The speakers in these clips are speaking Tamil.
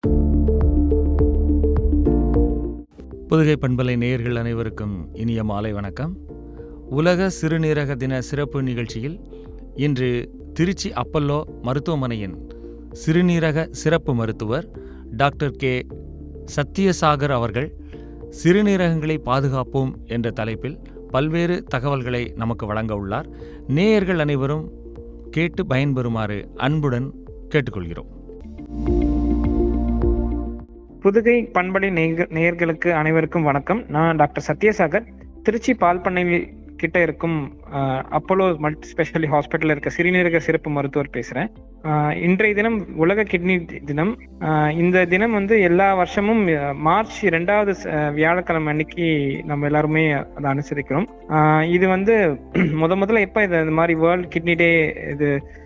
புதுகை பண்பலை நேயர்கள் அனைவருக்கும் இனிய மாலை வணக்கம் உலக சிறுநீரக தின சிறப்பு நிகழ்ச்சியில் இன்று திருச்சி அப்பல்லோ மருத்துவமனையின் சிறுநீரக சிறப்பு மருத்துவர் டாக்டர் கே சத்யசாகர் அவர்கள் சிறுநீரகங்களை பாதுகாப்போம் என்ற தலைப்பில் பல்வேறு தகவல்களை நமக்கு வழங்க உள்ளார் நேயர்கள் அனைவரும் கேட்டு பயன்பெறுமாறு அன்புடன் கேட்டுக்கொள்கிறோம் புதுகை பண்பலை நேயர்கள்- நேயர்களுக்கு அனைவருக்கும் வணக்கம் நான் டாக்டர் சத்யசாகர் திருச்சி பால் பண்ணையில் கிட்ட இருக்கும் அஹ், அப்போலோ மல்டி ஸ்பெஷாலிட்டி ஹாஸ்பிட்டல் இருக்க சிறுநீரக சிறப்பு மருத்துவர் பேசுறேன் அஹ், இன்றைய தினம் உலக கிட்னி தினம் அஹ், இந்த தினம் வந்து எல்லா வருஷமும் அஹ், மார்ச் இரண்டாவது ச- அஹ், வியாழக்கிழமை அன்னைக்கு நம்ம எல்லாருமே அதை அனுசரிக்கிறோம் அஹ், இது வந்து முத முதல்ல எப்ப இது இந்த மாதிரி வேர்ல்ட் கிட்னி டே இது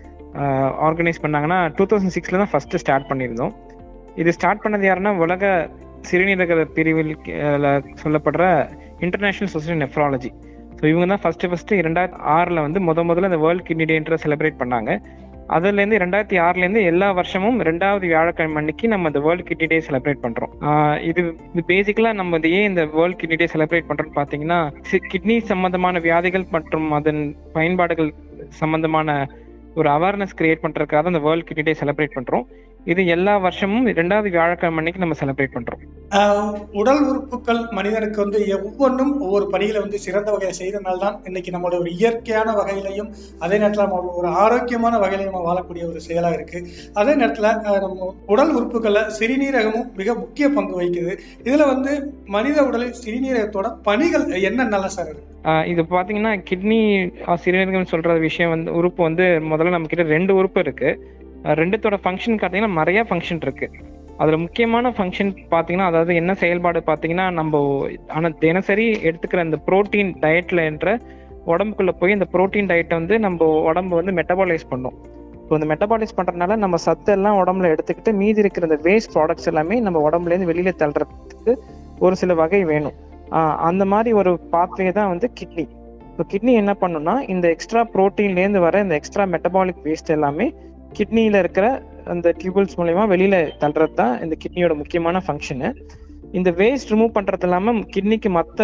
ஆர்கனைஸ் பண்ணாங்கன்னா டூ தௌசண்ட் சிக்ஸ்ல தான் ஃபர்ஸ்ட் ஸ்டார்ட் பண்ணியிருந்தோம் இது ஸ்டார்ட் பண்ணது யாருன்னா உலக சிறுநீரக பிரிவில் அஹ், சொல்லப்படுற இன்டர்நேஷனல் சொசைட்டி நெஃப்ராலஜி ஸோ இவங்க தான் ஃபர்ஸ்ட் ஃபர்ஸ்ட் இரண்டாயிரத்தி ஆறில் வந்து முத முதல்ல இந்த வேர்ல்ட் கிட்னி டேன்ற செலிப்ரேட் பண்ணாங்க அதுலேருந்து ரெண்டாயிரத்தி ஆறுலேருந்து எல்லா வருஷமும் ரெண்டாவது வியாழக்கிழமை அன்னைக்கு நம்ம இந்த வேர்ல்ட் கிட்னி டே செலிப்ரேட் பண்ணுறோம் இது இது பேசிக்கலாக நம்ம இது ஏன் இந்த வேர்ல்ட் கிட்னி டே செலிப்ரேட் பண்ணுறோம்னு பார்த்தீங்கன்னா கிட்னி சம்பந்தமான வியாதிகள் மற்றும் அதன் பயன்பாடுகள் சம்பந்தமான ஒரு அவேர்னஸ் கிரியேட் பண்ணுறதுக்காக தான் இந்த வேர்ல்ட் கிட்னி டே செலிப்ரேட் பண்ணுறோம் இது எல்லா வருஷமும் ரெண்டாவது வியாழக்கிழமை அன்னைக்கு நம்ம செலிப்ரேட் பண்றோம் ஆஹ் உடல் உறுப்புகள் மனிதனுக்கு வந்து ஒவ்வொன்றும் ஒவ்வொரு பணியில வந்து சிறந்த வகையில செய்யறதுனால தான் இன்னைக்கு நம்மளோட ஒரு இயற்கையான வகையிலையும் அதே நேரத்தில் நம்ம ஒரு ஆரோக்கியமான வகையில நம்ம வாழக்கூடிய ஒரு செயலா இருக்கு அதே நேரத்தில் ஆஹ் நம்ம உடல் உறுப்புகள்ல சிறுநீரகமும் மிக முக்கிய பங்கு வகிக்குது இதுல வந்து மனித உடலில் சிறுநீரகத்தோட பணிகள் என்னென்னலாம் சார் இருக்கு ஆஹ் இது பாத்தீங்கன்னா கிட்னி சிறுநீரகம் சொல்ற விஷயம் வந்து உறுப்பு வந்து முதல்ல நம்ம கிட்ட ரெண்டு உறுப்பு இருக்கு ஆஹ் ரெண்டுத்தோட ஃபங்க்ஷன் பார்த்தீங்கன்னா நிறைய ஃபங்க்ஷன் இருக்கு அதுல முக்கியமான ஃபங்க்ஷன் பாத்தீங்கன்னா அதாவது என்ன செயல்பாடு பாத்தீங்கன்னா நம்ம ஆனா தினசரி எடுத்துக்கிற இந்த புரோட்டீன் டயட்ல என்ற உடம்புக்குள்ள போய் இந்த புரோட்டீன் டயட்டை வந்து நம்ம உடம்பு வந்து மெட்டபாலைஸ் பண்ணும் ஸோ இந்த மெட்டபாலைஸ் பண்றதுனால நம்ம சத்து எல்லாம் உடம்புல எடுத்துக்கிட்டு மீதி இருக்கிற இந்த வேஸ்ட் ப்ராடக்ட்ஸ் எல்லாமே நம்ம உடம்புல இருந்து வெளியில தள்ளுறதுக்கு ஒரு சில வகை வேணும் ஆஹ் அந்த மாதிரி ஒரு பாத்வே தான் வந்து கிட்னி ஸோ கிட்னி என்ன பண்ணும்னா இந்த எக்ஸ்ட்ரா ப்ரோட்டீன்லேருந்து வர இந்த எக்ஸ்ட்ரா மெட்டபாலிக் வேஸ்ட் எல்லாமே கிட்னியில இருக்கிற அந்த டியூபிள்ஸ் மூலயமா வெளியில தள்ளுறது தான் இந்த கிட்னியோட முக்கியமான ஃபங்க்ஷனு இந்த வேஸ்ட் ரிமூவ் பண்றது இல்லாம கிட்னிக்கு மற்ற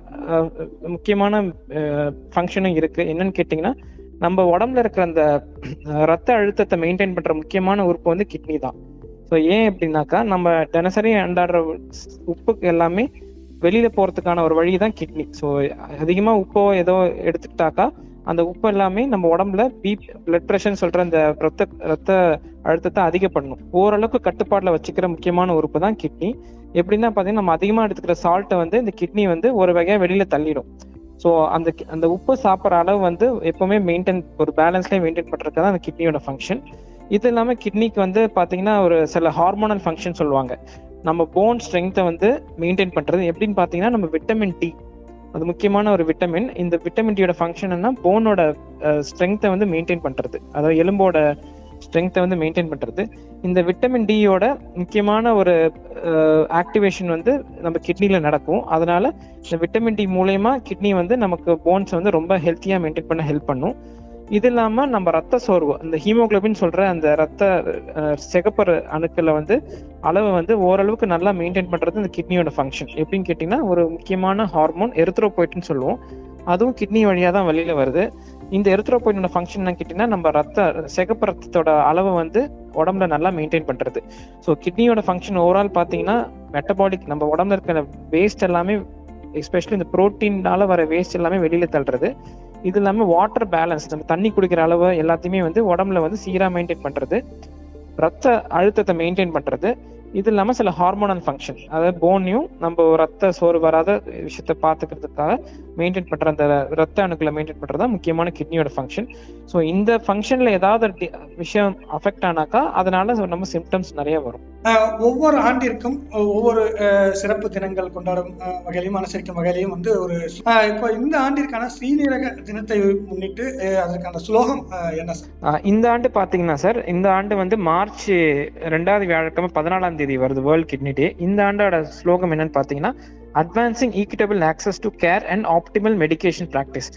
முக்கியமான ஃபங்க்ஷனும் இருக்கு என்னன்னு கேட்டிங்கன்னா நம்ம உடம்புல இருக்கிற அந்த அஹ், ரத்த அழுத்தத்தை மெயின்டைன் பண்ற முக்கியமான உறுப்பு வந்து கிட்னி தான் ஸோ ஏன் அப்படின்னாக்கா நம்ம தினசரி அண்டாடுற உப்புக்கு எல்லாமே வெளியில போறதுக்கான ஒரு வழி தான் கிட்னி ஸோ அதிகமா உப்போ ஏதோ எடுத்துக்கிட்டாக்கா அந்த உப்பு எல்லாமே நம்ம உடம்புல பிபி பிளட் ப்ரெஷர்னு சொல்ற அந்த ரத்த ரத்த அழுத்தத்தை அதிகப்படணும் ஓரளவுக்கு கட்டுப்பாடுல வச்சுக்கிற முக்கியமான உறுப்பு தான் கிட்னி எப்படின்னா பாத்தீங்கன்னா நம்ம அதிகமா எடுத்துக்கிற சால்ட்டை வந்து இந்த கிட்னி வந்து ஒரு வகையா வெளியில தள்ளிடும் ஸோ அந்த ki- அந்த உப்பு சாப்பிட்ற அளவு வந்து எப்பவுமே மெயின்டைன் ஒரு பேலன்ஸ்லேயே மெயின்டைன் பண்றதுக்கு தான் அந்த கிட்னியோட ஃபங்க்ஷன் இது இல்லாம கிட்னிக்கு வந்து பாத்தீங்கன்னா ஒரு சில ஹார்மோனல் ஃபங்க்ஷன் சொல்லுவாங்க நம்ம போன் ஸ்ட்ரென்த்தை வந்து மெயின்டைன் பண்றது எப்படின்னு பாத்தீங்கன்னா நம்ம விட்டமின் டி அது முக்கியமான ஒரு விட்டமின் இந்த விட்டமின் டியோட ஃபங்க்ஷன் போனோட ஸ்ட்ரென்த்தை வந்து மெயின்டைன் பண்றது அதாவது எலும்போட ஸ்ட்ரென்த்தை வந்து மெயின்டைன் பண்றது இந்த விட்டமின் டியோட முக்கியமான ஒரு ஆக்டிவேஷன் வந்து நம்ம கிட்னில நடக்கும் அதனால இந்த விட்டமின் டி மூலயமா கிட்னி வந்து நமக்கு போன்ஸ் வந்து ரொம்ப ஹெல்த்தியா மெயின்டைன் பண்ண ஹெல்ப் பண்ணும் இது இல்லாம நம்ம ரத்த சோர்வு அந்த ஹீமோகுளோபின் சொல்ற அந்த ரத்த அஹ், சிகப்பரு அணுக்களை வந்து அளவு வந்து ஓரளவுக்கு நல்லா மெயின்டைன் பண்றது இந்த கிட்னியோட ஃபங்க்ஷன் எப்படின்னு கேட்டிங்கன்னா ஒரு முக்கியமான ஹார்மோன் எரித்ரோபோய்ட்னு சொல்லுவோம் அதுவும் கிட்னி வழியா தான் வெளியில வருது இந்த எரித்ரோபோய்டோட ஃபங்க்ஷன் என்ன கேட்டிங்கன்னா நம்ம ரத்த சிகப்பு ரத்தத்தோட அளவை வந்து உடம்புல நல்லா மெயின்டைன் பண்றது ஸோ கிட்னியோட ஃபங்க்ஷன் ஓவரால் பார்த்தீங்கன்னா மெட்டபாலிக் நம்ம உடம்புல இருக்கிற வேஸ்ட் எல்லாமே எஸ்பெஷலி இந்த புரோட்டீன்னால வர வேஸ்ட் எல்லாமே வெளியில தள்ளுறது இது இல்லாம வாட்டர் பேலன்ஸ் நம்ம தண்ணி குடிக்கிற அளவு எல்லாத்தையுமே வந்து உடம்புல வந்து சீரா மெயின்டைன் பண்றது ரத்த அழுத்தத்தை மெயின்டைன் பண்றது இது இல்லாம சில ஹார்மோனல் ஃபங்க்ஷன் அதாவது போனையும் நம்ம ரத்த சோறு வராத விஷயத்த பாத்துக்கிறதுக்காக மெயின்டைன் பண்ற அந்த ரத்த அணுக்களை மெயின்டைன் பண்றதா முக்கியமான கிட்னியோட ஃபங்க்ஷன் ஸோ இந்த ஃபங்க்ஷன்ல ஏதாவது டி- விஷயம் அஃபெக்ட் ஆனாக்கா அதனால நம்ம சிம்டம்ஸ் நிறைய வரும் ஆஹ் ஒவ்வொரு ஆண்டிற்கும் ஒவ்வொரு ஆஹ் சிறப்பு தினங்கள் கொண்டாடும் ஆஹ் வகையிலையும் அனுசரிக்கும் வகையிலையும் வந்து ஒரு ஆஹ் இப்போ இந்த ஆண்டிற்கான ஸ்ரீநீரக தினத்தை முன்னிட்டு ஆஹ் அதற்கான ஸ்லோகம் ஆஹ் என்ன சார் ஆஹ் இந்த ஆண்டு பாத்தீங்கன்னா சார் இந்த ஆண்டு வந்து மார்ச் ரெண்டாவது வியாழக்கிழமை பதினாலாம் தேதி வருது வேர்ல்ட் கிட்னி டே இந்த ஆண்டோட ஸ்லோகம் என்னன்னு பாத்தீங்கன்னா advancing equitable access to care and optimal medication practice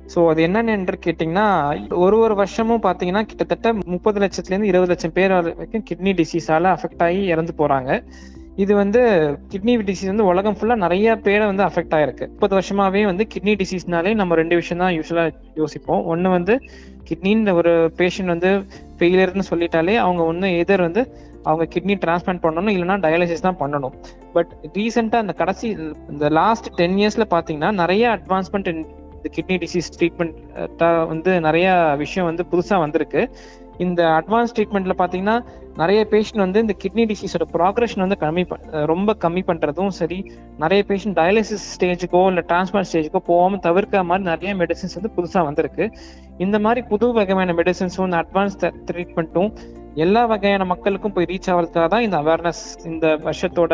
so அது என்னன்னு என்று கேட்டிங்கன்னா ஒரு ஒரு வருஷமும் பார்த்தீங்கன்னா கிட்டத்தட்ட முப்பது லட்சத்துலேருந்து இருபது லட்சம் பேர் வரைக்கும் கிட்னி டிசீஸால அஃபெக்ட் ஆகி இறந்து போறாங்க இது வந்து கிட்னி டிசீஸ் வந்து உலகம் ஃபுல்லா நிறைய பேரை வந்து அஃபெக்ட் ஆயிருக்கு முப்பது வருஷமாவே வந்து கிட்னி டிசீஸ்னாலே நம்ம ரெண்டு விஷயம் தான் யூஸ்வலா யோசிப்போம் ஒன்று வந்து கிட்னின்ற ஒரு பேஷண்ட் வந்து ஃபெயிலியர்னு சொல்லிட்டாலே அவங்க ஒன்று எதிர் வந்து அவங்க கிட்னி டிரான்ஸ்பிளான்ட் பண்ணணும் இல்லைன்னா டயாலிசிஸ் தான் பண்ணணும் பட் ரீசெண்டாக இந்த கடைசி இந்த லாஸ்ட் டென் இயர்ஸ்ல பார்த்தீங்கன்னா நிறைய அட்வான்ஸ்மெண்ட் இந்த கிட்னி டிசீஸ் ட்ரீட்மெண்ட் வந்து நிறைய விஷயம் வந்து புதுசாக வந்திருக்கு இந்த அட்வான்ஸ் ட்ரீட்மெண்ட்ல பார்த்தீங்கன்னா நிறைய பேஷண்ட் வந்து இந்த கிட்னி டிசீஸோட ப்ராக்ரஷன் வந்து கம்மி ரொம்ப கம்மி பண்றதும் சரி நிறைய பேஷண்ட் டயாலிசிஸ் ஸ்டேஜுக்கோ இல்லை டிரான்ஸ்பிளான்ட் ஸ்டேஜுக்கோ போகாம தவிர்க்க மாதிரி நிறைய மெடிசின்ஸ் வந்து புதுசாக வந்திருக்கு இந்த மாதிரி புது வகையான மெடிசின்ஸும் இந்த அட்வான்ஸ் ட்ரீட்மெண்ட்டும் எல்லா வகையான மக்களுக்கும் போய் ரீச் ஆகிறதுக்காக தான் இந்த அவேர்னஸ் இந்த வருஷத்தோட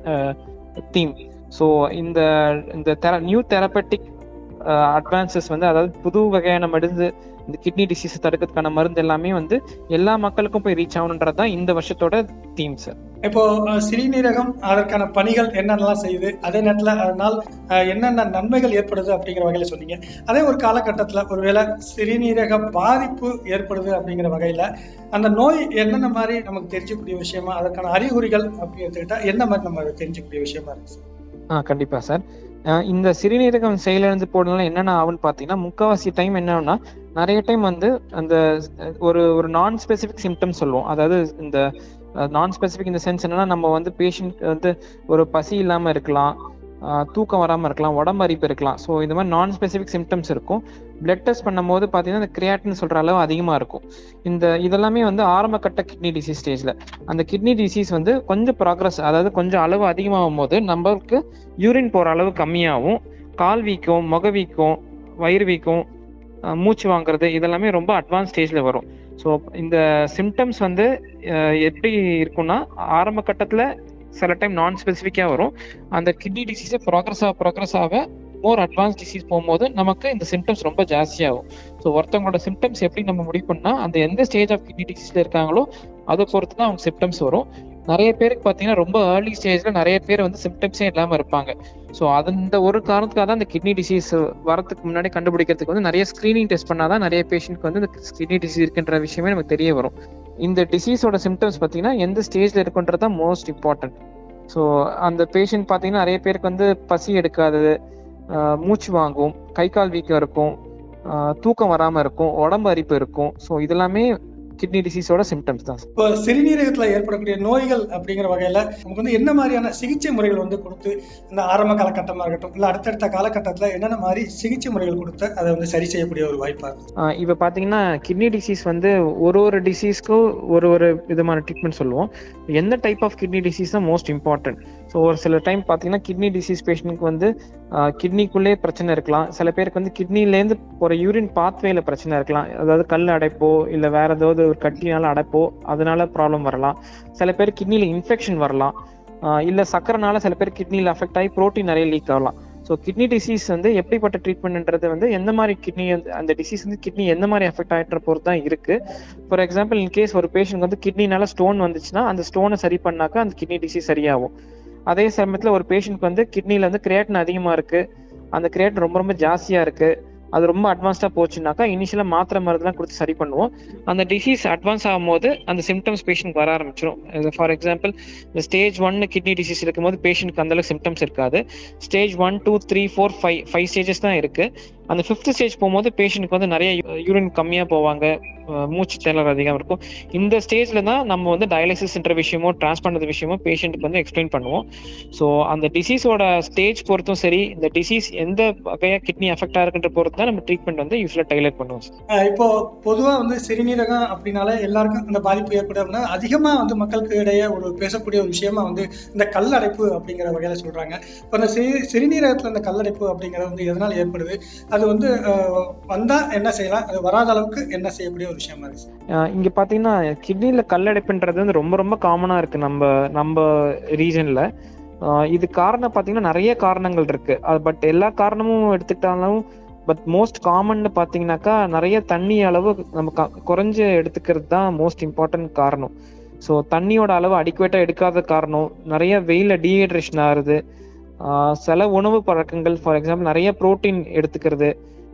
தீம் ஸோ இந்த இந்த நியூ தெரப்பட்டிக் அட்வான்சஸ் வந்து அதாவது புது வகையான மருந்து இந்த கிட்னி டிசீஸ் தடுக்கிறதுக்கான மருந்து எல்லாமே வந்து எல்லா மக்களுக்கும் போய் ரீச் ஆகணுன்றது தான் இந்த வருஷத்தோட தீம் சார் இப்போ சிறுநீரகம் அதற்கான பணிகள் என்னென்னலாம் செய்யுது அதே நேரத்தில் அதனால் என்னென்ன நன்மைகள் ஏற்படுது அப்படிங்கிற வகையில் சொன்னீங்க அதே ஒரு காலகட்டத்தில் ஒருவேளை சிறுநீரக பாதிப்பு ஏற்படுது அப்படிங்கிற வகையில் அந்த நோய் என்னென்ன மாதிரி நமக்கு தெரிஞ்சக்கூடிய விஷயமா அதற்கான அறிகுறிகள் அப்படின்னு எடுத்துக்கிட்டா என்ன மாதிரி நம்ம தெரிஞ்சுக்கூடிய விஷயமா இருக்கு ஆ கண்டிப்பா சார் இந்த சிறுநீரகம் செயலிழந்து போடுறதுனால என்னென்ன ஆகும்னு பார்த்தீங்கன்னா முக்கால்வாசி டைம் என்னன்னா நிறைய டைம் வந்து அந்த ஒரு ஒரு நான் ஸ்பெசிபிக் சிம்டம்ஸ் சொல்லுவோம் அதாவது இந்த நான் ஸ்பெசிபிக் இந்த சென்ஸ் என்னன்னா நம்ம வந்து பேஷண்ட் வந்து ஒரு பசி இல்லாம இருக்கலாம் தூக்கம் வராமல் இருக்கலாம் உடம்பு அரிப்பு இருக்கலாம் ஸோ இந்த மாதிரி நான் ஸ்பெசிஃபிக் சிம்டம்ஸ் இருக்கும் பிளட் டெஸ்ட் பண்ணும்போது பார்த்தீங்கன்னா இந்த கிரியாட்டின் சொல்கிற அளவு அதிகமாக இருக்கும் இந்த இதெல்லாமே வந்து ஆரம்ப கட்ட கிட்னி டிசீஸ் ஸ்டேஜில் அந்த கிட்னி டிசீஸ் வந்து கொஞ்சம் ப்ராக்ரஸ் அதாவது கொஞ்சம் அளவு அதிகமாகும் போது நம்மளுக்கு யூரின் போகிற அளவு கம்மியாகும் கால் வீக்கம் முக வீக்கம் வயிறு வீக்கம் மூச்சு வாங்குறது இதெல்லாமே ரொம்ப அட்வான்ஸ் ஸ்டேஜில் வரும் ஸோ இந்த சிம்டம்ஸ் வந்து எப்படி இருக்கும்னா ஆரம்ப கட்டத்தில் சில டைம் நான் ஸ்பெசிஃபிக்காக வரும் அந்த கிட்னி டிசீஸை ப்ராக்ரஸ் ஆக ப்ராக்ரஸ் ஆக மோர் அட்வான்ஸ் டிசீஸ் போகும்போது நமக்கு இந்த சிம்டம்ஸ் ரொம்ப ஜாஸ்தியாகும் ஸோ ஒருத்தவங்களோட சிம்டம்ஸ் எப்படி நம்ம முடிவு பண்ணால் அந்த எந்த ஸ்டேஜ் ஆஃப் கிட்னி டிசீஸ்ல இருக்காங்களோ அதை பொறுத்து தான் அவங்க சிம்டம்ஸ் வரும் நிறைய பேருக்கு பார்த்தீங்கன்னா ரொம்ப ஏர்லி ஸ்டேஜ்ல நிறைய பேர் வந்து சிம்டம்ஸே இல்லாமல் இருப்பாங்க ஸோ அந்த ஒரு காரணத்துக்காக தான் இந்த கிட்னி டிசீஸ் வரதுக்கு முன்னாடி கண்டுபிடிக்கிறதுக்கு வந்து நிறைய ஸ்க்ரீனிங் டெஸ்ட் பண்ணாதான் நிறைய பேஷண்ட்க்கு வந்து இந்த கிட்னி டிசீஸ் இருக்குன்ற விஷயமே நமக்கு தெரிய வரும் இந்த டிசீஸோட சிம்டம்ஸ் பார்த்தீங்கன்னா எந்த ஸ்டேஜ்ல இருக்குன்றது தான் மோஸ்ட் இம்பார்ட்டன்ட் ஸோ அந்த பேஷண்ட் பார்த்தீங்கன்னா நிறைய பேருக்கு வந்து பசி எடுக்காதது மூச்சு வாங்கும் கை கால் வீக்கம் இருக்கும் தூக்கம் வராமல் இருக்கும் உடம்பு அரிப்பு இருக்கும் ஸோ இதெல்லாமே கிட்னி டிசீஸோட சிம்டம்ஸ் தான் இப்போ சிறுநீரகத்துல ஏற்படக்கூடிய நோய்கள் அப்படிங்கிற வகையில நமக்கு வந்து என்ன மாதிரியான சிகிச்சை முறைகள் வந்து கொடுத்து இந்த ஆரம்ப காலகட்டமா இருக்கட்டும் இல்ல அடுத்தடுத்த காலகட்டத்துல என்னென்ன மாதிரி சிகிச்சை முறைகள் கொடுத்து அதை வந்து சரி செய்யக்கூடிய ஒரு வாய்ப்பா இருக்கும் இப்ப பாத்தீங்கன்னா கிட்னி டிசீஸ் வந்து ஒரு ஒரு டிசீஸ்க்கும் ஒரு ஒரு விதமான ட்ரீட்மெண்ட் சொல்லுவோம் எந்த டைப் ஆஃப் கிட்னி டிசீஸ் தான் மோஸ்ட் இம்பார்ட்டன்ட் ஸோ ஒரு சில டைம் பார்த்தீங்கன்னா கிட்னி டிசீஸ் பேஷண்ட்க்கு வந்து கிட்னிக்குள்ளே பிரச்சனை இருக்கலாம் சில பேருக்கு வந்து கிட்னிலேருந்து போகிற யூரின் பாத்வேல பிரச்சனை இருக்கலாம் அதாவது கல் அடைப்போ இல்லை வேற ஏதாவது ஒரு கட்டினால அடைப்போ அதனால ப்ராப்ளம் வரலாம் சில பேர் கிட்னியில் இன்ஃபெக்ஷன் வரலாம் இல்லை சக்கரனால சில பேர் கிட்னியில் அஃபெக்ட் ஆகி ப்ரோட்டீன் நிறைய லீக் ஆகலாம் ஸோ கிட்னி டிசீஸ் வந்து எப்படிப்பட்ட ட்ரீட்மெண்ட்ன்றது வந்து எந்த மாதிரி கிட்னி அந்த டிசீஸ் வந்து கிட்னி எந்த மாதிரி அஃபெக்ட் ஆகிட்ட பொறுத்து தான் இருக்கு ஃபார் எக்ஸாம்பிள் இன்கேஸ் ஒரு பேஷண்ட் வந்து கிட்னினால ஸ்டோன் வந்துச்சுன்னா அந்த ஸ்டோனை சரி பண்ணாக்கா அந்த கிட்னி டிசீஸ் சரியாகும் அதே சமயத்தில் ஒரு பேஷண்ட்க்கு வந்து கிட்னியில் வந்து கிரியேட்டின் அதிகமாக இருக்கு அந்த கிரியேட்டின் ரொம்ப ரொம்ப ஜாஸ்தியாக இருக்கு அது ரொம்ப அட்வான்ஸ்டாக போச்சுனாக்கா இனிஷியலாக மாத்திரை மருந்துலாம் கொடுத்து சரி பண்ணுவோம் அந்த டிசீஸ் அட்வான்ஸ் ஆகும்போது அந்த சிம்டம்ஸ் பேஷண்ட் வர ஆரம்பிச்சிடும் ஃபார் எக்ஸாம்பிள் இந்த ஸ்டேஜ் ஒன் கிட்னி டிசீஸ் இருக்கும்போது பேஷண்ட்க்கு அந்தளவுக்கு சிம்டம்ஸ் இருக்காது stage one two three four five five stages தான் இருக்கு அந்த ஃபிஃப்த் ஸ்டேஜ் போகும்போது பேஷண்ட்க்கு வந்து நிறைய யூரின் கம்மியாக போவாங்க மூச்சு திணறல் அதிகம் இருக்கும் இந்த ஸ்டேஜ்ல தான் நம்ம வந்து டயாலிசிஸ்ன்ற விஷயமோ டிரான்ஸ்பிளான்ட் விஷயமோ பேஷண்ட்டுக்கு வந்து எக்ஸ்பிளைன் பண்ணுவோம் ஸோ அந்த டிசீஸோட ஸ்டேஜ் பொறுத்தும் சரி இந்த டிசீஸ் எந்த வகையா கிட்னி அஃபெக்ட் ஆகுன்ற பொறுத்து தான் நம்ம ட்ரீட்மெண்ட் வந்து யூஸ்வலா டைலர் பண்ணுவோம் இப்போ பொதுவா வந்து சிறுநீரகம் அப்படின்னாலே எல்லாருக்கும் இந்த பாதிப்பு ஏற்படும் அதிகமா வந்து மக்களுக்கு இடையே ஒரு பேசக்கூடிய ஒரு விஷயமா வந்து இந்த கல்லடைப்பு அப்படிங்கிற வகையில சொல்றாங்க இப்போ அந்த சிறுநீரகத்துல இந்த கல்லடைப்பு அப்படிங்கிறது வந்து எதனால் ஏற்படுது அது வந்து வந்தா என்ன செய்யலாம் அது வராத அளவுக்கு என்ன செய்யக்கூடிய ஒரு விஷயமா இருக்கு இங்க பாத்தீங்கன்னா கிட்னில கல்லடைப்புன்றது வந்து ரொம்ப ரொம்ப காமனா இருக்கு நம்ம நம்ம ரீஜன்ல இது காரணம் பாத்தீங்கன்னா நிறைய காரணங்கள் இருக்கு பட் எல்லா காரணமும் எடுத்துக்கிட்டாலும் பட் மோஸ்ட் காமன் பாத்தீங்கன்னாக்கா நிறைய தண்ணி அளவு நம்ம குறைஞ்சு எடுத்துக்கிறது தான் மோஸ்ட் இம்பார்ட்டன்ட் காரணம் ஸோ தண்ணியோட அளவு அடிக்குவேட்டா எடுக்காத காரணம் நிறைய வெயில டீஹைட்ரேஷன் ஆகுது சில உணவு பழக்கங்கள் ஃபார் எக்ஸாம்பிள் நிறைய ப்ரோட்டீன் எடுத்துக்கிறது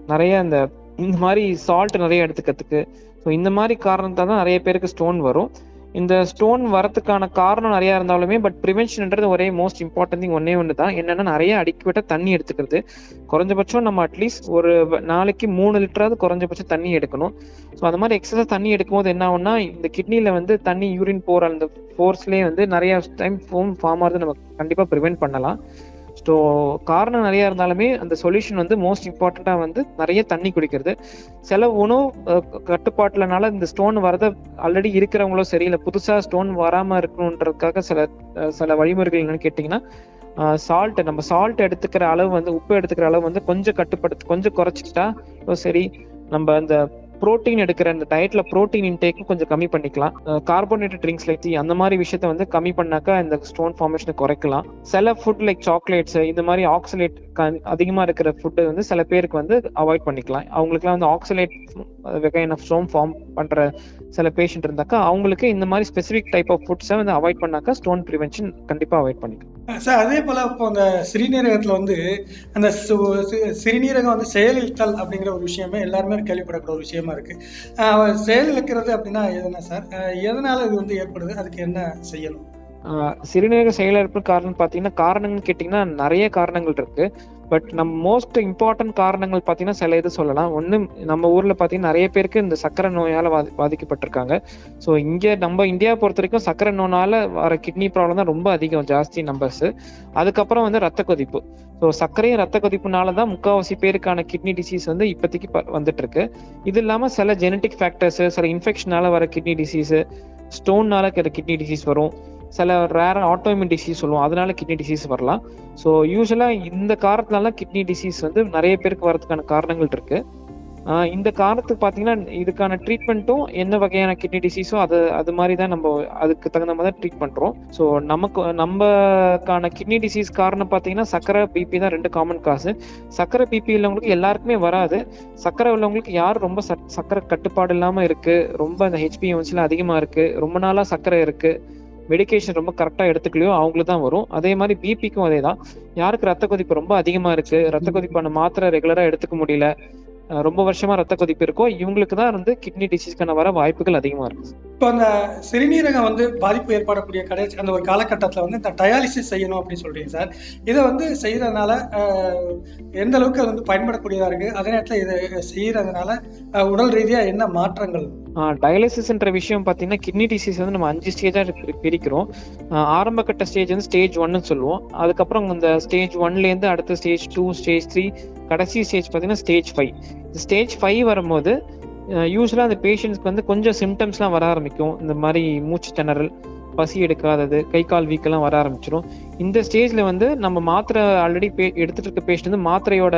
நிறைய இந்த இந்த மாதிரி சால்ட் நிறைய எடுத்துக்கிறதுக்கு ஸோ இந்த மாதிரி காரணத்தால் தான் நிறைய பேருக்கு ஸ்டோன் வரும் இந்த ஸ்டோன் வரதுக்கான காரணம் நிறைய இருந்தாலுமே பட் ப்ரிவென்ஷன்ன்றது ஒரே மோஸ்ட் இம்பார்ட்டன்ட் திங் ஒன்னே ஒன்று தான் என்னன்னா நிறைய அடிக்குவிட்ட தண்ணி எடுத்துக்கிறது குறைஞ்சபட்சம் நம்ம அட்லீஸ்ட் ஒரு நாளைக்கு மூணு லிட்டராவது குறைஞ்சபட்சம் தண்ணி எடுக்கணும் ஸோ அந்த மாதிரி எக்ஸசைஸ் தண்ணி எடுக்கும்போது என்ன ஆகும்னா இந்த கிட்னில வந்து தண்ணி யூரின் போற அந்த ஃபோர்ஸ்லேயே வந்து நிறைய டைம் ஃபோம் ஃபார்ம் ஆகிறது நம்ம கண்டிப்பாக ப்ரிவென்ட் பண்ணலாம் ஸோ காரணம் நிறைய இருந்தாலுமே அந்த சொல்யூஷன் வந்து மோஸ்ட் இம்பார்ட்டண்ட்டாக வந்து நிறைய தண்ணி குடிக்கிறது சில உணவு கட்டுப்பாட்டுலனால இந்த ஸ்டோன் வரத ஆல்ரெடி இருக்கிறவங்களும் சரி இல்லை புதுசாக ஸ்டோன் வராமல் இருக்கணுன்றதுக்காக சில சில வழிமுறைகள் என்னன்னு கேட்டிங்கன்னா சால்ட் நம்ம சால்ட் எடுத்துக்கிற அளவு வந்து உப்பு எடுத்துக்கிற அளவு வந்து கொஞ்சம் கட்டுப்படுத்து கொஞ்சம் குறைச்சிக்கிட்டா சரி நம்ம அந்த ப்ரோட்டீன் எடுக்கிற அந்த டயட்ல ப்ரோட்டீன் இன்டேக்கும் கொஞ்சம் கம்மி பண்ணிக்கலாம் கார்போனேட்டட் ட்ரிங்க்ஸ் லைக் அந்த மாதிரி விஷயத்த வந்து கம்மி பண்ணாக்கா இந்த ஸ்டோன் ஃபார்மேஷனை குறைக்கலாம் சில ஃபுட் லைக் சாக்லேட்ஸ் இந்த மாதிரி ஆக்சிலேட் அதிகமா இருக்கிற ஃபுட்டு வந்து சில பேருக்கு வந்து அவாய்ட் பண்ணிக்கலாம் அவங்களுக்குலாம் வந்து ஆக்சிலேட் வெகைன் ஆஃப் ஸ்டோன் ஃபார்ம் பண்ற சில பேஷண்ட் இருந்தாக்கா அவங்களுக்கு இந்த மாதிரி ஸ்பெசிபிக் டைப் ஆஃப் ஃபுட்ஸை வந்து அவாய்ட் பண்ணாக்கா ஸ்டோன் ப்ரிவென்ஷன் கண்டிப்பா அவாய்ட் பண்ணிக்கலாம் சார் அதே போல இப்போ அந்த சிறுநீரகத்துல வந்து அந்த சிறுநீரகம் வந்து செயலிழத்தல் அப்படிங்கிற ஒரு விஷயமே எல்லாருமே கேள்விப்படக்கூடிய ஒரு விஷயமா இருக்கு செயலிழக்கிறது அப்படின்னா எதுனா சார் எதனால இது வந்து ஏற்படுது அதுக்கு என்ன செய்யணும் சிறுநீரக செயலிழப்பு காரணம் பார்த்தீங்கன்னா காரணங்கள்னு கேட்டிங்கன்னா நிறைய காரணங்கள் இருக்கு பட் நம்ம மோஸ்ட் இம்பார்ட்டன்ட் காரணங்கள் பார்த்தீங்கன்னா சில இது சொல்லலாம் ஒன்று நம்ம ஊரில் பார்த்தீங்கன்னா நிறைய பேருக்கு இந்த சக்கரை நோயால் பாதி பாதிக்கப்பட்டிருக்காங்க ஸோ இங்கே நம்ம இந்தியா பொறுத்த வரைக்கும் சக்கரை நோயால் வர கிட்னி ப்ராப்ளம் தான் ரொம்ப அதிகம் ஜாஸ்தி நம்பர்ஸ் அதுக்கப்புறம் வந்து ரத்த கொதிப்பு ஸோ சர்க்கரையும் ரத்த கொதிப்புனால தான் முக்கால்வாசி பேருக்கான கிட்னி டிசீஸ் வந்து இப்போதைக்கு வந்துட்டு இருக்கு இது இல்லாமல் சில ஜெனட்டிக் ஃபேக்டர்ஸ் சில இன்ஃபெக்ஷனால வர கிட்னி டிசீஸ் ஸ்டோன்னால கிட்னி டிசீஸ் வரும் சில ரேர் ஆட்டோமின் டிசீஸ் சொல்லுவோம் அதனால கிட்னி டிசீஸ் வரலாம் ஸோ யூஸ்வலா இந்த காரணத்தினால கிட்னி டிசீஸ் வந்து நிறைய பேருக்கு வரதுக்கான காரணங்கள் இருக்கு இந்த காரணத்துக்கு பார்த்தீங்கன்னா இதுக்கான ட்ரீட்மெண்ட்டும் என்ன வகையான கிட்னி டிசீஸோ அது அது மாதிரி தான் நம்ம அதுக்கு தகுந்த மாதிரி தான் ட்ரீட் பண்ணுறோம் ஸோ நமக்கு நம்மக்கான கிட்னி டிசீஸ் காரணம் பார்த்தீங்கன்னா சக்கரை பிபி தான் ரெண்டு காமன் காசு சக்கரை பிபி உள்ளவங்களுக்கு எல்லாருக்குமே வராது சக்கரை உள்ளவங்களுக்கு யார் ரொம்ப சக்கரை கட்டுப்பாடு இல்லாமல் இருக்கு ரொம்ப அந்த ஹெச்பிஎம்சிலாம் அதிகமாக இருக்கு ரொம்ப நாளாக சக்கரை இருக்கு மெடிக்கேஷன் ரொம்ப கரெக்டாக எடுத்துக்கலையோ அவங்களுக்கு தான் வரும் அதே மாதிரி பிபிக்கும் அதே தான் யாருக்கு ரத்த கொதிப்பு ரொம்ப அதிகமாக இருக்கு ரத்த கொதிப்பான மாத்திரை ரெகுலராக எடுத்துக்க முடியல ரொம்ப வருஷமா ரத்த கொதிப்பு இருக்கோ இவங்களுக்கு தான் வந்து கிட்னி டிசீஸ்க்கான வர வாய்ப்புகள் அதிகமா இருக்கு இப்போ அந்த சிறுநீரகம் வந்து பாதிப்பு ஏற்படக்கூடிய கடைசி அந்த ஒரு காலகட்டத்தில் வந்து இந்த டயாலிசிஸ் செய்யணும் அப்படின்னு சொல்றீங்க சார் இதை வந்து செய்யறதுனால எந்த அளவுக்கு அது வந்து பயன்படக்கூடியதா இருக்கு அதே நேரத்தில் இதை செய்யறதுனால உடல் ரீதியா என்ன மாற்றங்கள் டயாலிசிஸ்ன்ற விஷயம் பார்த்தீங்கன்னா கிட்னி டிசீஸ் வந்து நம்ம அஞ்சு ஸ்டேஜாக பிரிக்கிறோம் ஆரம்ப கட்ட ஸ்டேஜ் வந்து ஸ்டேஜ் ஒன்னு சொல்லுவோம் அதுக்கப்புறம் இந்த ஸ்டேஜ் ஒன்லேருந்து அடுத்த ஸ்டேஜ் டூ ஸ்டேஜ் த்ரீ கடைசி ஸ்டேஜ் பார்த்தீங்கன்னா ஸ்டேஜ் ஃபைவ் ஸ்டேஜ் ஃபைவ் வரும்போது யூஸ்வலாக அந்த பேஷண்ட்ஸ்க்கு வந்து கொஞ்சம் சிம்டம்ஸ்லாம் வர ஆரம்பிக்கும் இந்த மாதிரி மூச்சு திணறல் பசி எடுக்காதது கை கால் வீக்கெல்லாம் வர ஆரம்பிச்சிடும் இந்த ஸ்டேஜ்ல வந்து நம்ம மாத்திரை ஆல்ரெடி பே எடுத்துட்டு இருக்க பேஷண்ட் வந்து மாத்திரையோட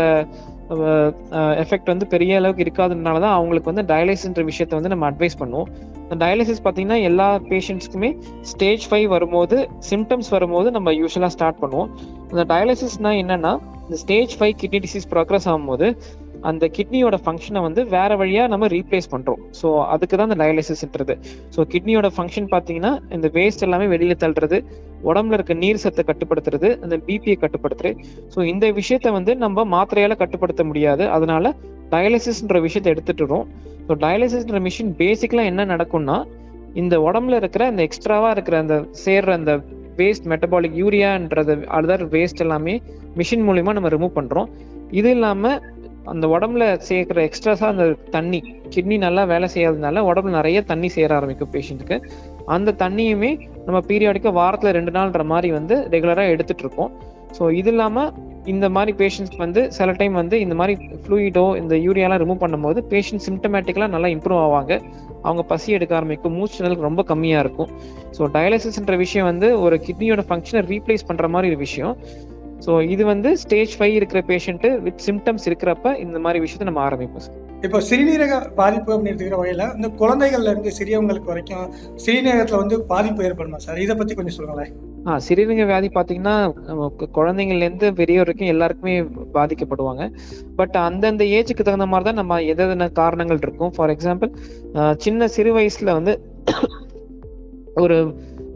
எஃபெக்ட் வந்து பெரிய அளவுக்கு இருக்காததுனால தான் அவங்களுக்கு வந்து டயாலிசிஸ்ன்ற விஷயத்த வந்து நம்ம அட்வைஸ் பண்ணுவோம் இந்த டயாலிசிஸ் பார்த்தீங்கன்னா எல்லா பேஷண்ட்ஸ்க்குமே ஸ்டேஜ் ஃபைவ் வரும்போது சிம்டம்ஸ் வரும்போது நம்ம யூஸ்வலாக ஸ்டார்ட் பண்ணுவோம் அந்த டயாலிசிஸ்னா என்னன்னா இந்த stage five kidney disease progress ஆகும்போது அந்த கிட்னியோட ஃபங்க்ஷனை வந்து வேற வழியா நம்ம ரீப்ளேஸ் பண்றோம் ஸோ அதுக்கு தான் இந்த டயாலிசிஸ்ன்றது ஸோ கிட்னியோட ஃபங்க்ஷன் பார்த்தீங்கன்னா இந்த வேஸ்ட் எல்லாமே வெளியில தள்ளுறது உடம்புல இருக்க நீர் சத்தை கட்டுப்படுத்துறது அந்த பிபியை கட்டுப்படுத்துறது ஸோ இந்த விஷயத்த வந்து நம்ம மாத்திரையால கட்டுப்படுத்த முடியாது அதனால டயாலிசிஸ்ன்ற விஷயத்த எடுத்துட்டுறோம் ஸோ டயாலிசிஸ்ன்ற மிஷின் பேசிக்கலா என்ன நடக்கும்னா இந்த உடம்புல இருக்கிற இந்த எக்ஸ்ட்ராவா இருக்கிற அந்த சேர்ற அந்த வேஸ்ட் மெட்டபாலிக் யூரியான்றது அதர் வேஸ்ட் எல்லாமே மிஷின் மூலியமா நம்ம ரிமூவ் பண்றோம் இது இல்லாம அந்த உடம்புல சேர்க்கிற எக்ஸ்ட்ராஸா அந்த தண்ணி கிட்னி நல்லா வேலை செய்யாததுனால உடம்புல நிறைய தண்ணி சேர ஆரம்பிக்கும் பேஷண்ட்டுக்கு அந்த தண்ணியுமே நம்ம பீரியாடிக்கா வாரத்துல ரெண்டு நாள்ன்ற மாதிரி வந்து ரெகுலரா எடுத்துட்டு இருக்கோம் ஸோ இது இல்லாம இந்த மாதிரி பேஷண்ட்ஸ்க்கு வந்து சில டைம் வந்து இந்த மாதிரி ஃப்ளூயிடோ இந்த யூரியாலாம் ரிமூவ் பண்ணும்போது பேஷண்ட் சிம்டமேட்டிக்கலாக நல்லா இம்ப்ரூவ் ஆவாங்க அவங்க பசி எடுக்க ஆரம்பிக்கும் மூச்சு நிலைக்கு ரொம்ப கம்மியாக இருக்கும் ஸோ டயாலிசிஸ்ன்ற விஷயம் வந்து ஒரு கிட்னியோட ஃபங்க்ஷனை ரீப்ளேஸ் பண்ணுற மாதிரி ஒரு விஷயம் ஸோ இது வந்து ஸ்டேஜ் ஃபைவ் இருக்கிற பேஷண்ட் வித் சிம்டம்ஸ் இருக்கிறப்ப இந்த மாதிரி விஷயத்த நம்ம ஆரம்பிப்போம் சார் இப்போ சிறுநீரக பாதிப்பு அப்படின்னு எடுத்துக்கிற வகையில் இந்த குழந்தைகள்ல இருந்து சிறியவங்களுக்கு வரைக்கும் சிறுநீரகத்தில் வந்து பாதிப்பு ஏற்படுமா சார் இதை பற்றி கொஞ்சம் சொல்லுங்களேன் ஆ சிறுநீரக வியாதி பார்த்தீங்கன்னா குழந்தைங்கள்லேருந்து பெரியவர் வரைக்கும் எல்லாருக்குமே பாதிக்கப்படுவாங்க பட் அந்தந்த ஏஜுக்கு தகுந்த மாதிரி தான் நம்ம எதென்ன காரணங்கள் இருக்கும் ஃபார் எக்ஸாம்பிள் சின்ன சிறு வயசுல வந்து ஒரு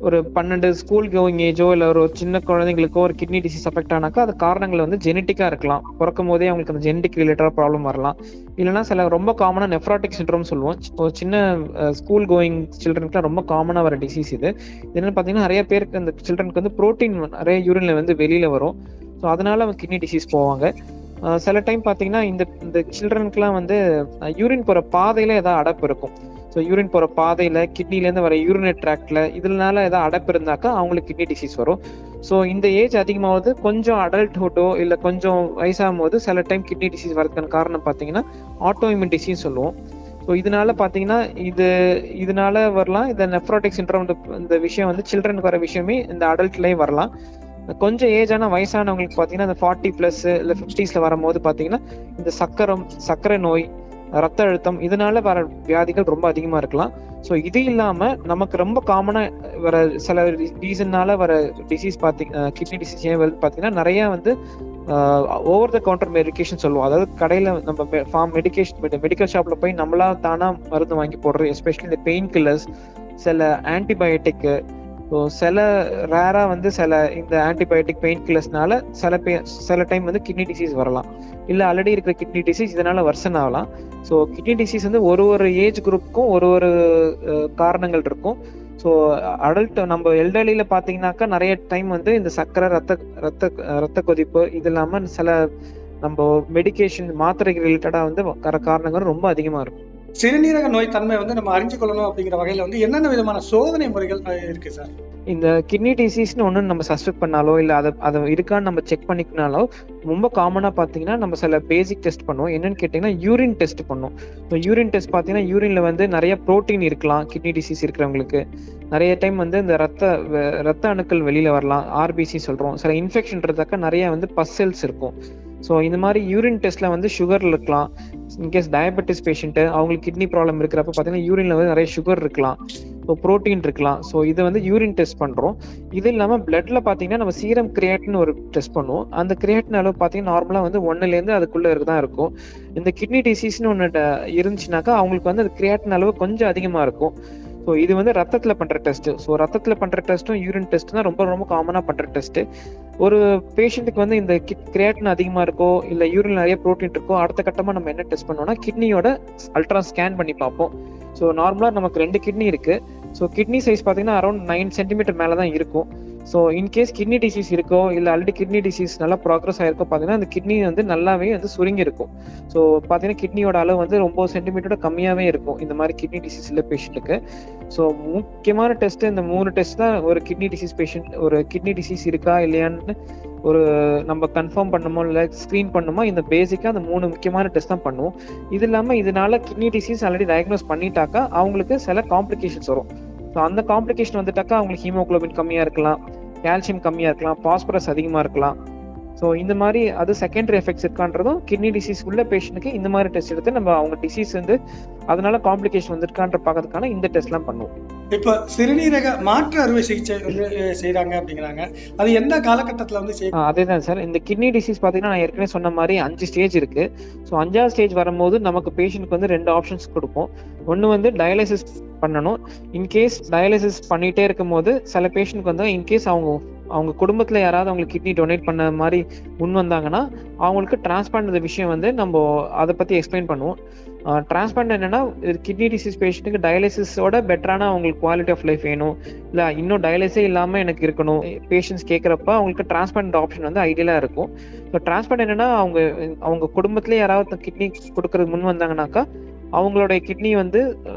ஒரு பன்னெண்டு ஸ்கூல் கோயிங் ஏஜோ இல்லை ஒரு சின்ன குழந்தைங்களுக்கோ ஒரு கிட்னி டிசீஸ் அஃபெக்ட் ஆனாக்கா அது காரணங்கள் வந்து ஜெனட்டிக்காக இருக்கலாம் பிறக்கும் போதே அவங்களுக்கு அந்த ஜெனட்டிக் ரிலேட்டடாக ப்ராப்ளம் வரலாம் இல்லைனா சில ரொம்ப காமனாக நெஃப்ராட்டிக் சிண்ட்ரோம் சொல்லுவோம் ஒரு சின்ன ஸ்கூல் கோயிங் சில்ட்ரனுக்குலாம் ரொம்ப காமனாக வர டிசீஸ் இது இது என்னன்னு பார்த்தீங்கன்னா நிறைய பேருக்கு அந்த சில்ட்ரனுக்கு வந்து ப்ரோட்டீன் நிறைய யூரின்ல வந்து வெளியில வரும் ஸோ அதனால அவங்க கிட்னி டிசீஸ் போவாங்க அஹ் சில டைம் பார்த்தீங்கன்னா இந்த இந்த சில்ட்ரனுக்குலாம் வந்து யூரின் போகிற பாதையில ஏதாவது அடப்பு இருக்கும் ஸோ யூரின் போகிற பாதையில கிட்னிலேருந்து வர யூரினேட் ட்ராக்ல இதனால ஏதாவது அடப்பு இருந்தாக்கா அவங்களுக்கு கிட்னி டிசீஸ் வரும் ஸோ இந்த ஏஜ் அதிகமாவது கொஞ்சம் அடல்ட்ஹுட்டோ இல்லை கொஞ்சம் வயசாகும் போது சில டைம் கிட்னி டிசீஸ் வரதுக்கான காரணம் பார்த்தீங்கன்னா ஆட்டோஇம்யூன் டிசீஸ் சொல்லுவோம் ஸோ இதனால பார்த்தீங்கன்னா இது இதனால வரலாம் இந்த நெஃப்ரோட்டிக் சிண்ட்ரோம் இந்த விஷயம் வந்து சில்ட்ரனுக்கு வர விஷயமே இந்த அடல்ட்லேயும் வரலாம் கொஞ்சம் ஏஜான வயசானவங்களுக்கு பார்த்தீங்கன்னா இந்த ஃபார்ட்டி ப்ளஸ் இல்லை ஃபிஃப்டிஸில் வரும்போது பார்த்தீங்கன்னா இந்த சக்கரம் சர்க்கரை நோய் ரத்த அழுத்தம் இதனால வர வியாதிகள் ரொம்ப அதிகமா இருக்கலாம் ஸோ இது இல்லாம நமக்கு ரொம்ப காமனா வர சில ரீசன்னால வர டிசீஸ் பார்த்தீங்க கிட்னி டிசீஸ் ஏன் வருது பார்த்தீங்கன்னா நிறைய வந்து ஓவர் த கவுண்டர் மெடிக்கேஷன் சொல்லுவோம் அதாவது கடையில நம்ம ஃபார்ம் மெடிக்கேஷன் மெடிக்கல் ஷாப்ல போய் நம்மளா தானா மருந்து வாங்கி போடுறது எஸ்பெஷலி இந்த பெயின் கில்லர்ஸ் சில ஆன்டிபயோட்டிக்கு ஸோ சில ரேரா வந்து சில இந்த ஆன்டிபயோட்டிக் பெயின் கில்லர்ஸ்னால சில பே சில டைம் வந்து கிட்னி டிசீஸ் வரலாம் இல்லை ஆல்ரெடி இருக்கிற கிட்னி டிசீஸ் இதனால வர்சன் ஆகலாம் ஸோ கிட்னி டிசீஸ் வந்து ஒரு ஒரு ஏஜ் குரூப்புக்கும் ஒரு ஒரு காரணங்கள் இருக்கும் ஸோ அடல்ட் நம்ம எல்டர்லியில பார்த்தீங்கன்னாக்கா நிறைய டைம் வந்து இந்த சர்க்கரை ரத்த ரத்த ரத்த கொதிப்பு இது இல்லாமல் சில நம்ம மெடிகேஷன் மாத்திரை ரிலேட்டடாக வந்து வர காரணங்கள் ரொம்ப அதிகமாக இருக்கும் சிறுநீரக நோய் தன்மை வந்து நம்ம அறிஞ்சு கொள்ளணும் அப்படிங்கிற வகையில வந்து என்னென்ன விதமான சோதனை முறைகள் இருக்கு சார் இந்த கிட்னி டிசீஸ்னு ஒன்று நம்ம சஸ்பெக்ட் பண்ணாலோ இல்லை அதை அதை இருக்கான்னு நம்ம செக் பண்ணிக்கினாலோ ரொம்ப காமனாக பார்த்தீங்கன்னா நம்ம சில பேசிக் டெஸ்ட் பண்ணுவோம் என்னன்னு கேட்டிங்கன்னா யூரின் டெஸ்ட் பண்ணுவோம் இப்போ யூரின் டெஸ்ட் பார்த்தீங்கன்னா யூரின்ல வந்து நிறைய ப்ரோட்டீன் இருக்கலாம் கிட்னி டிசீஸ் இருக்கிறவங்களுக்கு நிறைய டைம் வந்து இந்த ரத்த ரத்த அணுக்கள் வெளியில வரலாம் ஆர்பிசி சொல்றோம் சில இன்ஃபெக்ஷன் இருந்தாக்கா நிறைய வந்து பஸ் செல்ஸ் இருக்கும் ஸோ இந்த மாதிரி யூரின் டெஸ்ட்ல வந்து சுகர் இருக்கலாம் இன்கேஸ் டயபெட்டிஸ் பேஷண்ட்டு அவங்களுக்கு கிட்னி ப்ராப்ளம் இருக்கிறப்ப பார்த்தீங்கன்னா யூரின்ல வந்து நிறைய சுகர் இருக்கலாம் ஸோ ப்ரோட்டீன் இருக்கலாம் ஸோ இதை வந்து யூரின் டெஸ்ட் பண்ணுறோம் இது இல்லாமல் பிளட்ல பார்த்தீங்கன்னா நம்ம சீரம் கிரியாட்டின் ஒரு டெஸ்ட் பண்ணுவோம் அந்த கிரியாட்டின் அளவு பார்த்தீங்கன்னா நார்மலாக வந்து ஒன்னுலேருந்து அதுக்குள்ளே தான் இருக்கும் இந்த கிட்னி டிசீஸ்னு ஒன்று இருந்துச்சுனாக்கா அவங்களுக்கு வந்து அந்த கிரியாட்டின் அளவு கொஞ்சம் அதிகமாக இருக்கும் ஸோ இது வந்து ரத்தத்தில் பண்ணுற டெஸ்ட் ஸோ ரத்தத்தில் பண்ணுற டெஸ்ட்டும் யூரின் டெஸ்ட் தான் ரொம்ப ரொம்ப காமனாக பண்ணுற டெஸ்ட் ஒரு பேஷண்ட்டுக்கு வந்து இந்த கிரியாட்டின் அதிகமாக இருக்கோ இல்லை யூரின் நிறைய ப்ரோட்டீன் இருக்கோ அடுத்த கட்டமாக நம்ம என்ன டெஸ்ட் பண்ணோம்னா கிட்னியோட அல்ட்ரா ஸ்கேன் பண்ணி பார்ப்போம் ஸோ நார்மலாக நமக்கு ரெண்டு கிட்னி இருக்கு ஸோ கிட்னி சைஸ் பார்த்தீங்கன்னா அரௌண்ட் நைன் சென்டிமீட்டர் மேலே தான் இருக்கும் ஸோ இன்கேஸ் கிட்னி டிசீஸ் இருக்கோ இல்லை ஆல்ரெடி கிட்னி டிசீஸ் நல்லா ப்ராக்ரஸ் ஆயிருக்கோ பார்த்தீங்கன்னா அந்த கிட்னி வந்து நல்லாவே வந்து சுருங்கி இருக்கும் ஸோ பார்த்தீங்கன்னா கிட்னியோட அளவு வந்து ரொம்ப சென்டிமீட்டரோட கம்மியாகவே இருக்கும் இந்த மாதிரி கிட்னி டிசீஸ் இல்லை பேஷண்ட்டுக்கு ஸோ முக்கியமான டெஸ்ட் இந்த மூணு டெஸ்ட் தான் ஒரு கிட்னி டிசீஸ் பேஷண்ட் ஒரு கிட்னி டிசீஸ் இருக்கா இல்லையான்னு ஒரு நம்ம கன்ஃபார்ம் பண்ணுமோ இல்லை ஸ்க்ரீன் பண்ணுமோ இந்த பேசிக்காக அந்த மூணு முக்கியமான டெஸ்ட் தான் பண்ணுவோம் இது இல்லாமல் இதனால கிட்னி டிசீஸ் ஆல்ரெடி டயக்னோஸ் பண்ணிட்டாக்கா அவங்களுக்கு சில காம்ப்ளிகேஷன்ஸ் வரும் ஸோ அந்த காம்ப்ளிகேஷன் வந்துட்டாக்கா அவங்களுக்கு ஹீமோக்ளோபின் கம்மியாக இருக்கலாம் கால்சியம் கம்மியாக இருக்கலாம் பாஸ்பரஸ் அதிகமாக இருக்கலாம் ஸோ இந்த மாதிரி அது செகண்டரி எஃபெக்ட்ஸ் இருக்கான்றதும் கிட்னி டிசீஸ் உள்ள பேஷண்ட்டுக்கு இந்த மாதிரி டெஸ்ட் எடுத்து நம்ம அவங்க டிசீஸ் வந்து அதனால காம்ப்ளிகேஷன் வந்திருக்கான்ற பார்க்கறதுக்கான இந்த டெஸ்ட்லாம் பண்ணுவோம் இப்போ சிறுநீரக மாற்று அறுவை சிகிச்சை வந்து செய்யறாங்க அப்படிங்கிறாங்க அது எந்த காலகட்டத்தில் வந்து செய்ய அதே தான் சார் இந்த கிட்னி டிசீஸ் பார்த்தீங்கன்னா நான் ஏற்கனவே சொன்ன மாதிரி அஞ்சு ஸ்டேஜ் இருக்கு ஸோ அஞ்சாவது ஸ்டேஜ் வரும்போது நமக்கு பேஷண்ட்க்கு வந்து ரெண்டு ஆப்ஷன்ஸ் கொடுப்போம் ஒன்று வந்து டயாலிசிஸ் பண்ணணும் இன்கேஸ் டயாலிசிஸ் பண்ணிட்டே இருக்கும் போது சில பேஷண்ட்க்கு வந்து இன்கேஸ் அவங்க அவங்க குடும்பத்துல யாராவது அவங்களுக்கு கிட்னி டொனேட் பண்ண மாதிரி முன் வந்தாங்கன்னா அவங்களுக்கு டிரான்ஸ்பிளான்ட் விஷயம் வந்து நம்ம அதை பத்தி எக்ஸ்பிளைன் பண்ணுவோம் டிரான்ஸ்பிளான்ட் என்னன்னா கிட்னி டிசீஸ் பேஷண்ட்டுக்கு டயாலிசிஸோட பெட்டரான அவங்களுக்கு குவாலிட்டி ஆஃப் லைஃப் வேணும் இல்லை இன்னும் டயாலிஸே இல்லாமல் எனக்கு இருக்கணும் பேஷண்ட்ஸ் கேட்குறப்ப அவங்களுக்கு டிரான்ஸ்பிளான்ட் ஆப்ஷன் வந்து ஐடியலாக இருக்கும் ஸோ டிரான்ஸ்பிளான்ட் என்னன்னா அவங்க அவங்க குடும்பத்துல யாராவது கிட்னி கொடுக்கறது முன் வந்தாங்கன்னாக்கா அவங்களோட கிட்னி வந்து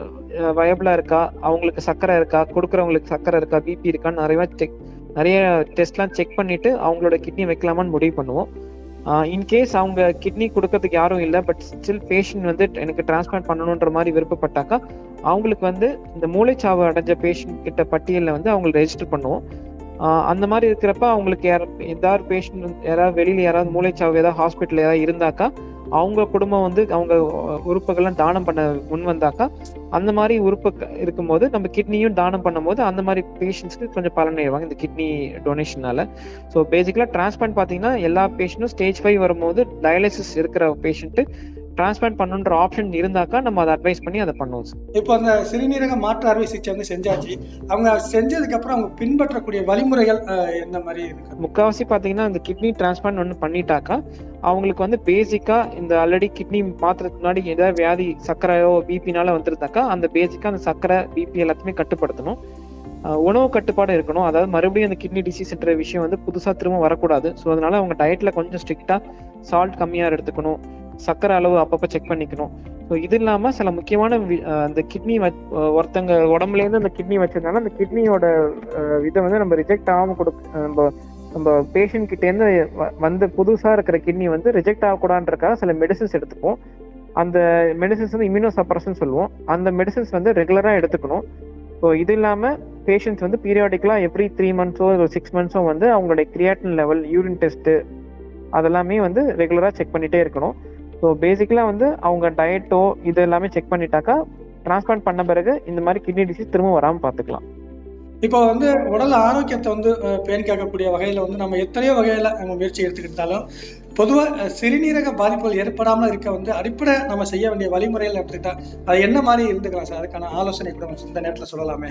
வயபிளா இருக்கா அவங்களுக்கு சர்க்கரை இருக்கா கொடுக்குறவங்களுக்கு சர்க்கரை இருக்கா பிபி இருக்கான்னு நிறைய செக் நிறைய டெஸ்ட்லாம் செக் பண்ணிட்டு அவங்களோட கிட்னி வைக்கலாமான்னு முடிவு பண்ணுவோம் இன்கேஸ் அவங்க கிட்னி கொடுக்கறதுக்கு யாரும் இல்லை பட் ஸ்டில் பேஷண்ட் வந்து எனக்கு டிரான்ஸ்பிளான்ட் பண்ணணுன்ற மாதிரி விருப்பப்பட்டாக்கா அவங்களுக்கு வந்து இந்த மூளைச்சாவு அடைஞ்ச பேஷண்ட் கிட்ட பட்டியலில் வந்து அவங்களுக்கு ரெஜிஸ்டர் பண்ணுவோம் அந்த மாதிரி இருக்கிறப்ப அவங்களுக்கு யார் ஏதாவது பேஷண்ட் யாராவது வெளியில யாராவது மூளைச்சாவு ஏதாவது ஹாஸ்பிட்டல் ஏதாவது இருந்தாக்கா அவங்க குடும்பம் வந்து அவங்க உறுப்புகள்லாம் தானம் பண்ண முன் வந்தாக்கா அந்த மாதிரி உறுப்பு இருக்கும்போது நம்ம கிட்னியும் தானம் பண்ணும்போது அந்த மாதிரி பேஷண்ட்ஸ்க்கு கொஞ்சம் பலன் அடைவாங்க இந்த கிட்னி டொனேஷனால ஸோ பேசிக்கலாக டிரான்ஸ்பிளான்ட் பார்த்தீங்கன்னா எல்லா பேஷண்ட்டும் ஸ்டேஜ் ஃபைவ் வரும்போது டயாலிசிஸ் இருக்கிற பேஷண்ட்டு டிரான்ஸ்பிளான்ட் பண்ணுன்ற ஆப்ஷன் இருந்தாக்கா நம்ம அதை அட்வைஸ் பண்ணி அதை பண்ணுவோம் சார் இப்போ அந்த சிறுநீரக மாற்று அறுவை சிகிச்சை வந்து செஞ்சாச்சு அவங்க செஞ்சதுக்கு அப்புறம் அவங்க பின்பற்றக்கூடிய வழிமுறைகள் அஹ், என்ன மாதிரி இருக்கு முக்காவாசி பார்த்தீங்கன்னா இந்த கிட்னி டிரான்ஸ்பிளான்ட் ஒன்று பண்ணிட்டாக்கா அவங்களுக்கு வந்து பேசிக்கா இந்த ஆல்ரெடி கிட்னி மாத்துறதுக்கு முன்னாடி ஏதாவது வியாதி சர்க்கரையோ பிபினால வந்திருந்தாக்கா அந்த பேசிக்கா அந்த சர்க்கரை பிபி எல்லாத்தையுமே கட்டுப்படுத்தணும் அஹ் உணவு கட்டுப்பாடு இருக்கணும் அதாவது மறுபடியும் அந்த கிட்னி டிசீஸ்ன்ற விஷயம் வந்து புதுசா திரும்ப வரக்கூடாது ஸோ அதனால அவங்க டயட்ல கொஞ்சம் ஸ்ட்ரிக்டா சால்ட் கம்மியா எடுத்துக்கணும் சர்க்கரை அளவு அப்பப்போ செக் பண்ணிக்கணும் ஸோ இது இல்லாம சில முக்கியமான வி- அஹ் அந்த கிட்னி ஒருத்தங்க உடம்புல இருந்து அந்த கிட்னி வச்சிருந்தாலும் அந்த கிட்னியோட இதை வந்து நம்ம ரிஜெக்ட் ஆகாம கொடுக்க நம்ம நம்ம பேஷண்ட் கிட்ட இருந்து வ- வந்த புதுசா இருக்கிற கிட்னி வந்து ரிஜெக்ட் ஆகக்கூடாதுன்றக்காக சில மெடிசன்ஸ் எடுத்துப்போம் அந்த மெடிசன்ஸ் வந்து இம்யூனோ சப்ரஷன் சொல்லுவோம் அந்த மெடிசன்ஸ் வந்து ரெகுலரா எடுத்துக்கணும் ஸோ இது இல்லாம பேஷண்ட்ஸ் வந்து பீரியாடிக்கலா எவ்ரி த்ரீ மந்த்ஸோ ஒரு சிக்ஸ் மந்த்ஸோ வந்து அவங்களுடைய கிரியாட்டின் லெவல் யூரின் டெஸ்ட் அதெல்லாமே வந்து ரெகுலரா செக் பண்ணிட்டே இருக்கணும் ஸோ பேசிக்கலா வந்து அவங்க டயட்டோ இது எல்லாமே செக் பண்ணிட்டாக்கா டிரான்ஸ்பிளான்ட் பண்ண பிறகு இந்த மாதிரி கிட்னி டிசீஸ் திரும்ப வராம பாத்துக்கலாம் இப்போ வந்து உடல் ஆரோக்கியத்தை வந்து அஹ், பேணி காக்கக்கூடிய வகையில வந்து நம்ம எத்தனையோ வகையில நம்ம முயற்சி எடுத்துக்கிட்டாலும் பொதுவாக சிறுநீரக பாதிப்புகள் ஏற்படாமல் இருக்க வந்து அடிப்படை நம்ம செய்ய வேண்டிய வழிமுறைகள் எடுத்துக்கிட்டா அது என்ன மாதிரி இருந்துக்கலாம் சார் அதுக்கான ஆலோசனை கூட நம்ம இந்த நேரத்தில் சொல்லலாமே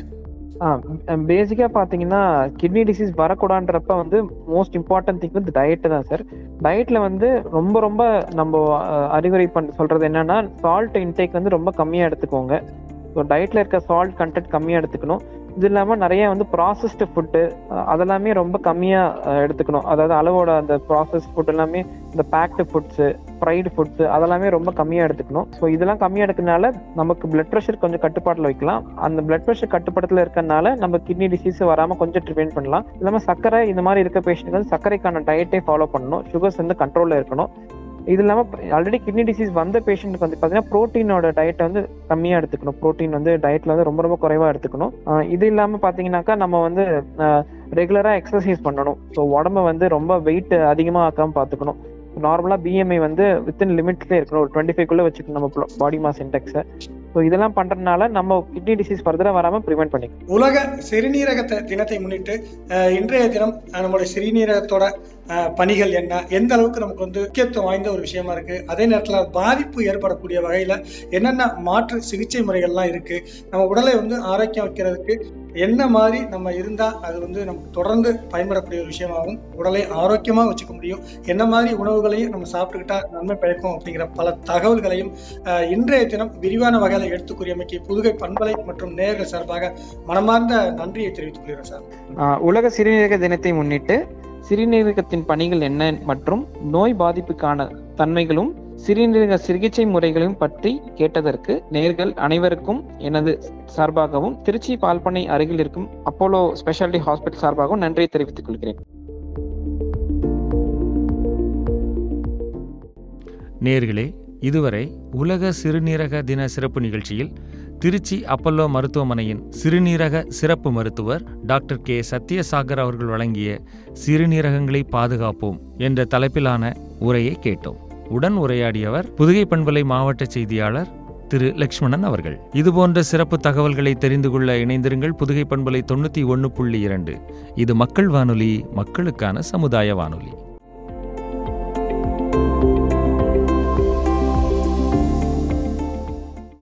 பேசிக்கா பாத்தீங்கன்னா கிட்னி டிசீஸ் வரக்கூடாதுன்றப்ப வந்து மோஸ்ட் இம்பார்ட்டன்ட் திங் வந்து டயட் தான் சார் டயட்ல வந்து ரொம்ப ரொம்ப நம்ம அஹ், அறிவுரை பண்ண சொல்றது என்னன்னா சால்ட் இன்டேக் வந்து ரொம்ப கம்மியா எடுத்துக்கோங்க ஸோ டயட்ல இருக்க சால்ட் கண்டென்ட் கம்மியா எடுத்துக்கணும் இது இல்லாம நிறைய வந்து ப்ராசஸ்டு ஃபுட்டு அதெல்லாமே ரொம்ப கம்மியா அஹ், எடுத்துக்கணும் அதாவது அளவோட அந்த ப்ராசஸ் ஃபுட் எல்லாமே இந்த பேக்டு ஃபுட்ஸு ஃப்ரைடு ஃபுட்ஸ் அதெல்லாமே ரொம்ப கம்மியா எடுத்துக்கணும் ஸோ இதெல்லாம் கம்மியா எடுக்கறதுனால நமக்கு பிளட் ப்ரெஷர் கொஞ்சம் கட்டுப்பாட்டில் வைக்கலாம் அந்த பிளட் ப்ரெஷர் கட்டுப்பாட்டில் இருக்கறனால நம்ம கிட்னி டிசீஸ் வராம கொஞ்சம் ப்ரிவென்ட் பண்ணலாம் இல்லாம சர்க்கரை இந்த மாதிரி இருக்க பேஷண்ட்க்கு வந்து சர்க்கரைக்கான டயட்டே ஃபாலோ பண்ணணும் சுகர்ஸ் வந்து கண்ட்ரோல்ல இருக்கணும் இது இல்லாம ஆல்ரெடி கிட்னி டிசீஸ் வந்த பேஷண்ட்டுக்கு வந்து பாத்தீங்கன்னா ப்ரோட்டீனோட டயட்டை வந்து கம்மியா எடுத்துக்கணும் ப்ரோட்டீன் வந்து டயட்ல வந்து ரொம்ப ரொம்ப குறைவா எடுத்துக்கணும் ஆஹ் இது இல்லாம பாத்தீங்கன்னாக்கா நம்ம வந்து ரெகுலரா எக்ஸசைஸ் பண்ணணும் ஸோ உடம்ப வந்து ரொம்ப வெயிட் அதிகமா ஆக்காம பாத்துக்கணும் நார்மலா பிஎம்ஐ வந்து வித்தின் லிமிட்ஸ்லேயே இருக்கணும் ஒரு டுவெண்ட்டி ஃபைவ் குள்ள வச்சுக்கணும் நம்ம பாடி மாஸ் இண்டெக்ஸை ஸோ இதெல்லாம் பண்றதுனால நம்ம கிட்னி டிசீஸ் ஃபர்தரா வராம ப்ரிவென்ட் பண்ணிக்கலாம் உலக சிறுநீரக த- தினத்தை முன்னிட்டு அஹ், இன்றைய தினம் அஹ், நம்மளுடைய சிறுநீரகத்தோட அஹ், பணிகள் என்ன எந்த அளவுக்கு நமக்கு வந்து முக்கியத்துவம் வாய்ந்த ஒரு விஷயமா இருக்கு அதே நேரத்தில் பாதிப்பு ஏற்படக்கூடிய வகையில என்னென்ன மாற்று சிகிச்சை முறைகள்லாம் இருக்கு நம்ம உடலை வந்து ஆரோக்கியம் வைக்கிறதுக்கு என்ன மாதிரி நம்ம இருந்தா அது வந்து நமக்கு தொடர்ந்து பயன்படக்கூடிய ஒரு விஷயமாகவும் உடலை ஆரோக்கியமா வச்சுக்க முடியும் என்ன மாதிரி உணவுகளையும் நம்ம சாப்பிட்டுக்கிட்டா நன்மை பயக்கும் அப்படிங்கிற பல தகவல்களையும் அஹ், இன்றைய தினம் விரிவான வகையில எடுத்துக் கூறியமைக்கு புதுகை பண்பலை மற்றும் நேயர்கள் சார்பாக மனமார்ந்த நன்றியை தெரிவித்துக் கொள்கிறேன் சார் ஆஹ் உலக சிறுநீரக தினத்தை முன்னிட்டு சிறுநீரகத்தின் பணிகள் என்ன மற்றும் நோய் பாதிப்புக்கான தன்மைகளும் சிறுநீரக சிகிச்சை முறைகளையும் பற்றி கேட்டதற்கு நேர்கள் அனைவருக்கும் எனது சார்பாகவும் திருச்சி பால்பனை அருகில் இருக்கும் அப்போலோ ஸ்பெஷாலிட்டி ஹாஸ்பிட்டல் சார்பாகவும் நன்றியை தெரிவித்துக் கொள்கிறேன் நேர்களே இதுவரை உலக சிறுநீரக தின சிறப்பு நிகழ்ச்சியில் திருச்சி அப்பல்லோ மருத்துவமனையின் சிறுநீரக சிறப்பு மருத்துவர் டாக்டர் கே சத்யசாகர் அவர்கள் வழங்கிய சிறுநீரகங்களை பாதுகாப்போம் என்ற தலைப்பிலான உரையை கேட்டோம் உடன் உரையாடியவர் புதுகை பண்பலை மாவட்ட செய்தியாளர் திரு லக்ஷ்மணன் அவர்கள் இதுபோன்ற சிறப்பு தகவல்களை தெரிந்து கொள்ள இணைந்திருங்கள் புதுகை பண்பலை தொண்ணூற்றி ஒன்று புள்ளி இரண்டு இது மக்கள் வானொலி மக்களுக்கான சமுதாய வானொலி